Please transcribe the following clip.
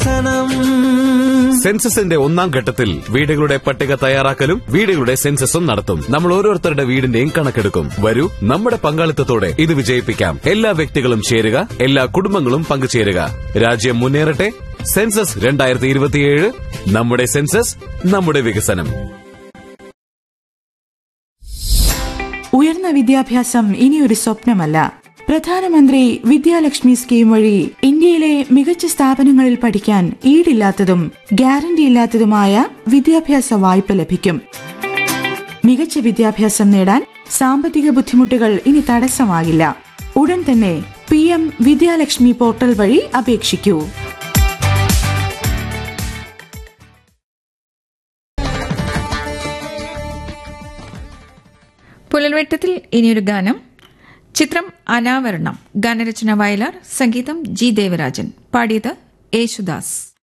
സെൻസസിന്റെ ഒന്നാം ഘട്ടത്തിൽ വീടുകളുടെ പട്ടിക തയ്യാറാക്കലും വീടുകളുടെ സെൻസസും നടത്തും നമ്മൾ ഓരോരുത്തരുടെ വീടിന്റെയും കണക്കെടുക്കും വരൂ നമ്മുടെ പങ്കാളിത്തത്തോടെ ഇത് വിജയിപ്പിക്കാം എല്ലാ വ്യക്തികളും ചേരുക എല്ലാ കുടുംബങ്ങളും പങ്കുചേരുക രാജ്യം മുന്നേറട്ടെ സെൻസസ് രണ്ടായിരത്തി ഇരുപത്തിയേഴ് നമ്മുടെ സെൻസസ് നമ്മുടെ വികസനം ഉയർന്ന വിദ്യാഭ്യാസം ഇനിയൊരു സ്വപ്നമല്ല പ്രധാനമന്ത്രി വിദ്യാലക്ഷ്മി സ്കീം വഴി ഇന്ത്യയിലെ മികച്ച സ്ഥാപനങ്ങളിൽ പഠിക്കാൻ ഈടില്ലാത്തതും ഗ്യാരണ്ടിയില്ലാത്തതുമായ വിദ്യാഭ്യാസ വായ്പ ലഭിക്കും മികച്ച വിദ്യാഭ്യാസം നേടാൻ സാമ്പത്തിക ബുദ്ധിമുട്ടുകൾ ഇനി തടസ്സമാകില്ല ഉടൻ തന്നെ പി എം വിദ്യാലക്ഷ്മി പോർട്ടൽ വഴി അപേക്ഷിക്കൂ പുലൽവെട്ടത്തിൽ ഇനിയൊരു ഗാനം ചിത്രം അനാവരണം ഗാനരചന വയലാർ സംഗീതം ജി ദേവരാജൻ പാടിയത് യേശുദാസ്